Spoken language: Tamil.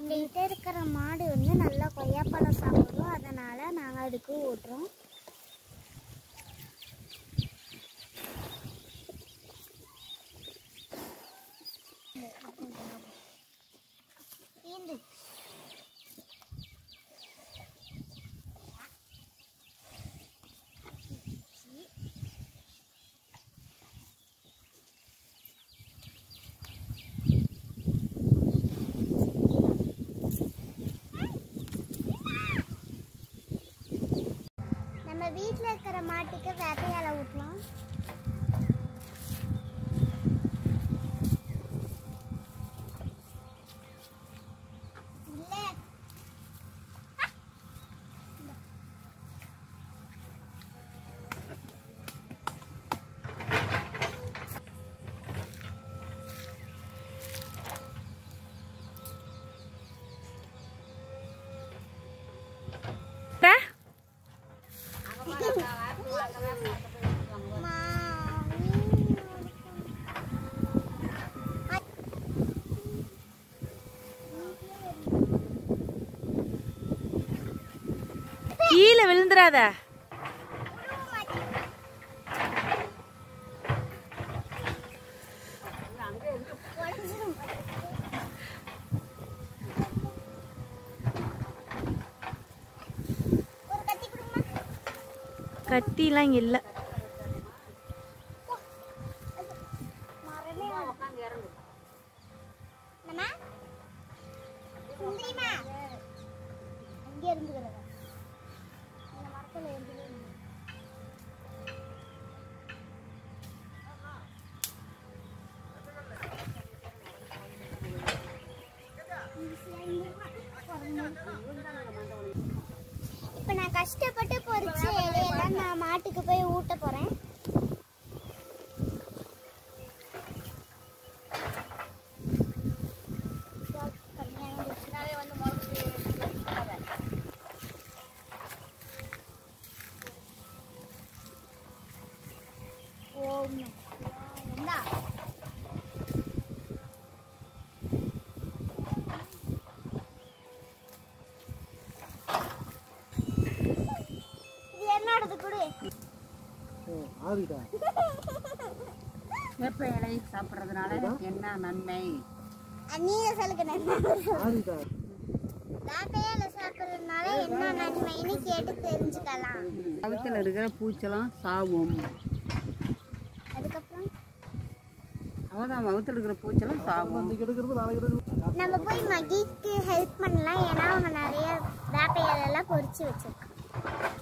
எங்ககிட்ட இருக்கிற மாடு வந்து நல்லா கொய்யாப்பழம் சாப்பிடும் அதனால நாங்கள் அதுக்கு ஊட்டுறோம் தீந்து நம்ம வீட்டில் இருக்கிற மாட்டுக்கு வேட்டையால ஊட்டலாம் இல்லை கீழே விழுந்துடாத ஒரு கத்தி கொடுமா கத்திலாம் இங்கே இல்லை மரமே நம்ம சுந்தரிமா அங்கே இருந்துக்கிறதா இந்த மரத்தில் இருந்துக்கவே இல்லை. இப்போ நான் கஷ்டப்பட்டு பொறிச்ச இலையெல்லாம் நான் மாட்டுக்கு போய் ஊட்ட போகிறேன் ஓம் என்ன இது என்னோடது கொடு வேப்ப இலை சாப்பிட்றதுனால என்ன நன்மை நீங்க சொல்லுங்க வேட்டையால சாப்பிட்றதுனால என்ன நன்மைன்னு கேட்டு தெரிஞ்சுக்கலாம் வகுத்தில் இருக்கிற பூச்செல்லாம் சாவும் அதுக்கப்புறம் அவதான் வகுத்தில் இருக்கிற பூச்செல்லாம் சாவும் நம்ம போய் மகிக்கு ஹெல்ப் பண்ணலாம் ஏன்னா அவங்க நிறைய வேப்பையாலெல்லாம் பொறிச்சு வச்சிருக்காங்க